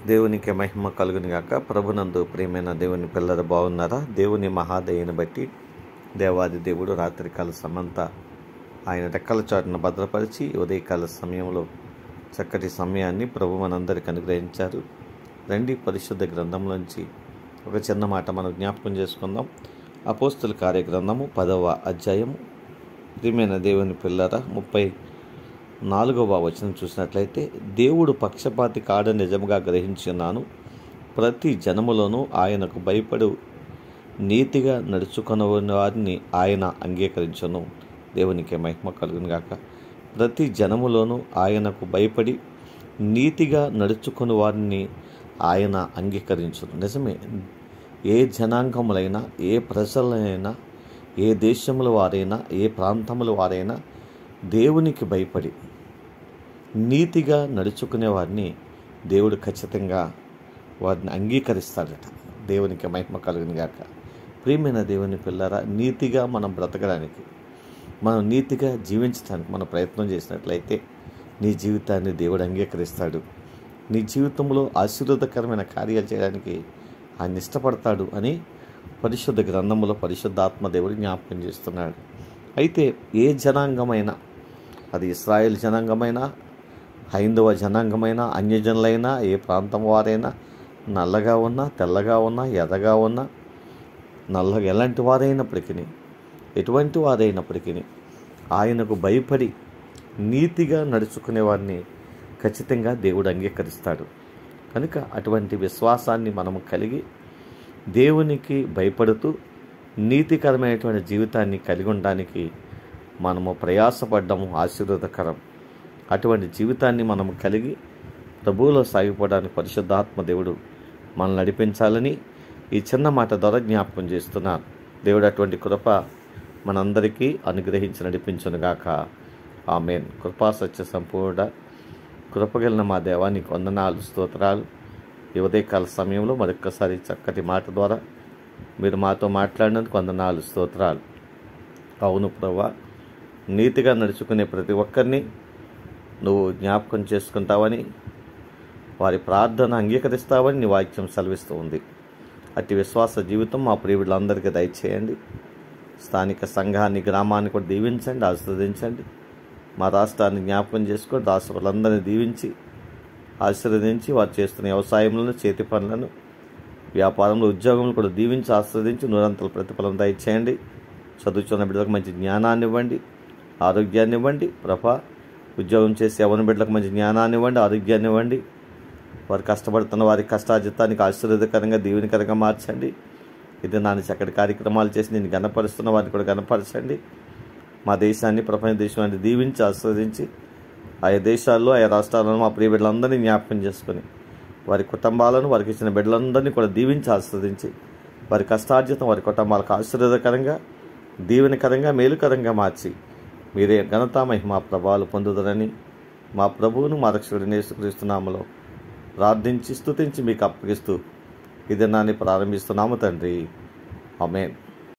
దేవునికి మహిమ కలుగుని గాక ప్రభునందు ప్రియమైన దేవుని పిల్లలు బాగున్నారా దేవుని మహాదయని బట్టి దేవాది దేవుడు రాత్రికాల సమంతా ఆయన రెక్కల చాటును భద్రపరిచి ఉదయకాల సమయంలో చక్కటి సమయాన్ని ప్రభు మనందరికి అనుగ్రహించారు రండి పరిశుద్ధ గ్రంథంలోంచి ఒక చిన్న మాట మనం జ్ఞాపకం చేసుకుందాం అపోస్తుల కార్యగ్రంథము పదవ అధ్యాయము ప్రియమైన దేవుని పిల్లర ముప్పై నాలుగవ వచనం చూసినట్లయితే దేవుడు పక్షపాతి కాడని నిజముగా గ్రహించున్నాను ప్రతి జనములోనూ ఆయనకు భయపడు నీతిగా నడుచుకున్న వారిని ఆయన అంగీకరించను దేవునికి మహిమ కలుగును గాక ప్రతి జనములోనూ ఆయనకు భయపడి నీతిగా నడుచుకుని వారిని ఆయన అంగీకరించును నిజమే ఏ జనాంగములైనా ఏ ప్రజలైనా ఏ దేశముల వారైనా ఏ ప్రాంతముల వారైనా దేవునికి భయపడి నీతిగా నడుచుకునే వారిని దేవుడు ఖచ్చితంగా వారిని అంగీకరిస్తాడట దేవునికి మహిమ కలుగుని గాక ప్రియమైన దేవుని పిల్లరా నీతిగా మనం బ్రతకడానికి మనం నీతిగా జీవించడానికి మనం ప్రయత్నం చేసినట్లయితే నీ జీవితాన్ని దేవుడు అంగీకరిస్తాడు నీ జీవితంలో ఆశీర్వాదకరమైన కార్యాలు చేయడానికి ఆయన ఇష్టపడతాడు అని పరిశుద్ధ గ్రంథములో పరిశుద్ధాత్మ దేవుడు జ్ఞాపకం చేస్తున్నాడు అయితే ఏ జనాంగమైనా అది ఇస్రాయేల్ జనాంగమైనా హైందవ జనాంగమైనా అన్యజనులైనా ఏ ప్రాంతం వారైనా నల్లగా ఉన్నా తెల్లగా ఉన్నా ఎర్రగా ఉన్నా నల్లగా ఎలాంటి వారైనప్పటికీ ఎటువంటి వారైనప్పటికీ ఆయనకు భయపడి నీతిగా నడుచుకునే వారిని ఖచ్చితంగా దేవుడు అంగీకరిస్తాడు కనుక అటువంటి విశ్వాసాన్ని మనము కలిగి దేవునికి భయపడుతూ నీతికరమైనటువంటి జీవితాన్ని కలిగి ఉండడానికి మనము ప్రయాసపడ్డము ఆశీర్వాదకరం అటువంటి జీవితాన్ని మనము కలిగి ప్రభువులో సాగిపోవడానికి పరిశుద్ధాత్మ దేవుడు మనల్ని నడిపించాలని ఈ చిన్న మాట ద్వారా జ్ఞాపకం చేస్తున్నాను దేవుడు అటువంటి కృప మనందరికీ అనుగ్రహించి నడిపించునుగాక ఆమెన్ కృపా సత్య సంపూర్ణ కృపగలిన మా దేవానికి వందనాలు స్తోత్రాలు ఈ ఉదయకాల సమయంలో మరొక్కసారి చక్కటి మాట ద్వారా మీరు మాతో మాట్లాడినందుకు వందనాలు స్తోత్రాలు అవును ప్రభా నీతిగా నడుచుకునే ప్రతి ఒక్కరిని నువ్వు జ్ఞాపకం చేసుకుంటావని వారి ప్రార్థన అంగీకరిస్తావని నీ వాక్యం సెలవిస్తూ ఉంది అట్టి విశ్వాస జీవితం మా ప్రియులందరికీ దయచేయండి స్థానిక సంఘాన్ని గ్రామాన్ని కూడా దీవించండి ఆశీర్వదించండి మా రాష్ట్రాన్ని జ్ఞాపకం చేసుకొని రాష్ట్రాలందరినీ దీవించి ఆశీర్వదించి వారు చేస్తున్న వ్యవసాయంలో చేతి పనులను వ్యాపారంలో ఉద్యోగంలో కూడా దీవించి ఆస్వాదించి నూరంతల ప్రతిఫలం దయచేయండి చదువుతున్న బిడ్డలకు మంచి జ్ఞానాన్ని ఇవ్వండి ఆరోగ్యాన్ని ఇవ్వండి ప్రభా ఉద్యోగం చేసే ఎవరి బిడ్డలకు మంచి జ్ఞానాన్ని ఇవ్వండి ఆరోగ్యాన్ని ఇవ్వండి వారు కష్టపడుతున్న వారి కష్టాజితానికి ఆశీర్వాదకరంగా దీవెనకరంగా మార్చండి ఇది నాన్న చక్కటి కార్యక్రమాలు చేసి నేను గణపరుస్తున్న వారిని కూడా గణపరచండి మా దేశాన్ని ప్రపంచ దేశాన్ని దీవించి ఆస్వాదించి ఆయా దేశాల్లో ఆయా రాష్ట్రాలను మా ప్రియ బిడ్డలందరినీ జ్ఞాపకం చేసుకొని వారి కుటుంబాలను వారికి ఇచ్చిన బిడ్డలందరినీ కూడా దీవించి ఆస్వాదించి వారి కష్టార్జితం వారి కుటుంబాలకు ఆశీర్వాదకరంగా దీవెనకరంగా మేలుకరంగా మార్చి మీరే ఘనత మహిమా ప్రభావాలు పొందుదరని మా ప్రభువును మా రక్షకుడిని యేసుక్రీస్తునామలో ప్రార్థించి స్తుతించి మీకు అప్పగిస్తూ ఈ దినాన్ని ప్రారంభిస్తున్నాము తండ్రి ఆమెన్